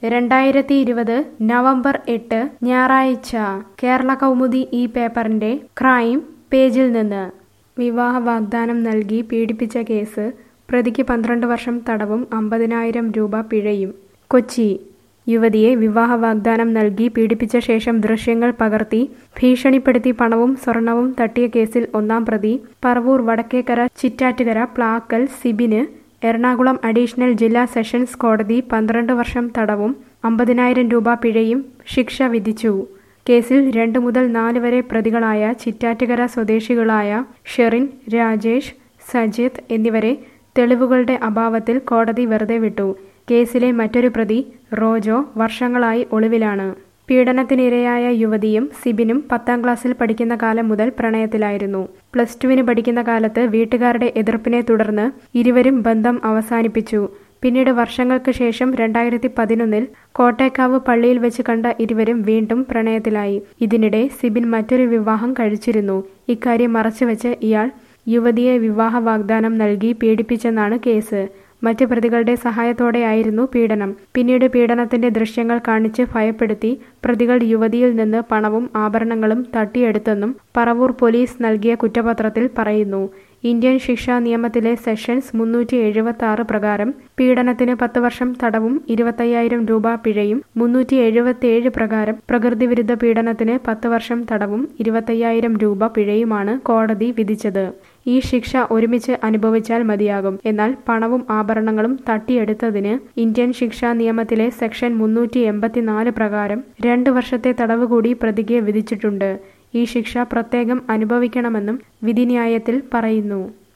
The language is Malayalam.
രണ്ടായിരത്തി ഇരുപത് നവംബർ എട്ട് ഞായറാഴ്ച കേരള കൗമുദി ഈ പേപ്പറിന്റെ ക്രൈം പേജിൽ നിന്ന് വിവാഹ വാഗ്ദാനം നൽകി പീഡിപ്പിച്ച കേസ് പ്രതിക്ക് പന്ത്രണ്ട് വർഷം തടവും അമ്പതിനായിരം രൂപ പിഴയും കൊച്ചി യുവതിയെ വിവാഹ വാഗ്ദാനം നൽകി പീഡിപ്പിച്ച ശേഷം ദൃശ്യങ്ങൾ പകർത്തി ഭീഷണിപ്പെടുത്തി പണവും സ്വർണവും തട്ടിയ കേസിൽ ഒന്നാം പ്രതി പറവൂർ വടക്കേക്കര ചിറ്റാറ്റുകര പ്ലാക്കൽ സിബിന് എറണാകുളം അഡീഷണൽ ജില്ലാ സെഷൻസ് കോടതി പന്ത്രണ്ട് വർഷം തടവും അമ്പതിനായിരം രൂപ പിഴയും ശിക്ഷ വിധിച്ചു കേസിൽ രണ്ട് മുതൽ നാല് വരെ പ്രതികളായ ചിറ്റാറ്റുകര സ്വദേശികളായ ഷെറിൻ രാജേഷ് സജിത്ത് എന്നിവരെ തെളിവുകളുടെ അഭാവത്തിൽ കോടതി വെറുതെ വിട്ടു കേസിലെ മറ്റൊരു പ്രതി റോജോ വർഷങ്ങളായി ഒളിവിലാണ് പീഡനത്തിനിരയായ യുവതിയും സിബിനും പത്താം ക്ലാസ്സിൽ പഠിക്കുന്ന കാലം മുതൽ പ്രണയത്തിലായിരുന്നു പ്ലസ് ടുവിന് പഠിക്കുന്ന കാലത്ത് വീട്ടുകാരുടെ എതിർപ്പിനെ തുടർന്ന് ഇരുവരും ബന്ധം അവസാനിപ്പിച്ചു പിന്നീട് വർഷങ്ങൾക്ക് ശേഷം രണ്ടായിരത്തി പതിനൊന്നിൽ കോട്ടേക്കാവ് പള്ളിയിൽ വെച്ച് കണ്ട ഇരുവരും വീണ്ടും പ്രണയത്തിലായി ഇതിനിടെ സിബിൻ മറ്റൊരു വിവാഹം കഴിച്ചിരുന്നു ഇക്കാര്യം മറച്ചുവെച്ച് ഇയാൾ യുവതിയെ വിവാഹ വാഗ്ദാനം നൽകി പീഡിപ്പിച്ചെന്നാണ് കേസ് മറ്റ് പ്രതികളുടെ സഹായത്തോടെയായിരുന്നു പീഡനം പിന്നീട് പീഡനത്തിന്റെ ദൃശ്യങ്ങൾ കാണിച്ച് ഭയപ്പെടുത്തി പ്രതികൾ യുവതിയിൽ നിന്ന് പണവും ആഭരണങ്ങളും തട്ടിയെടുത്തെന്നും പറവൂർ പോലീസ് നൽകിയ കുറ്റപത്രത്തിൽ പറയുന്നു ഇന്ത്യൻ ശിക്ഷാ നിയമത്തിലെ സെഷൻസ് മുന്നൂറ്റി എഴുപത്തി ആറ് പ്രകാരം പീഡനത്തിന് പത്ത് വർഷം തടവും ഇരുപത്തയ്യായിരം രൂപ പിഴയും മുന്നൂറ്റി എഴുപത്തിയേഴ് പ്രകാരം പ്രകൃതിവിരുദ്ധ പീഡനത്തിന് പത്ത് വർഷം തടവും ഇരുപത്തയ്യായിരം രൂപ പിഴയുമാണ് കോടതി വിധിച്ചത് ഈ ശിക്ഷ ഒരുമിച്ച് അനുഭവിച്ചാൽ മതിയാകും എന്നാൽ പണവും ആഭരണങ്ങളും തട്ടിയെടുത്തതിന് ഇന്ത്യൻ ശിക്ഷാ നിയമത്തിലെ സെക്ഷൻ മുന്നൂറ്റി എൺപത്തിനാല് പ്രകാരം രണ്ട് വർഷത്തെ തടവ് കൂടി പ്രതിക്ക് വിധിച്ചിട്ടുണ്ട് ഈ ശിക്ഷ പ്രത്യേകം അനുഭവിക്കണമെന്നും വിധിന്യായത്തിൽ പറയുന്നു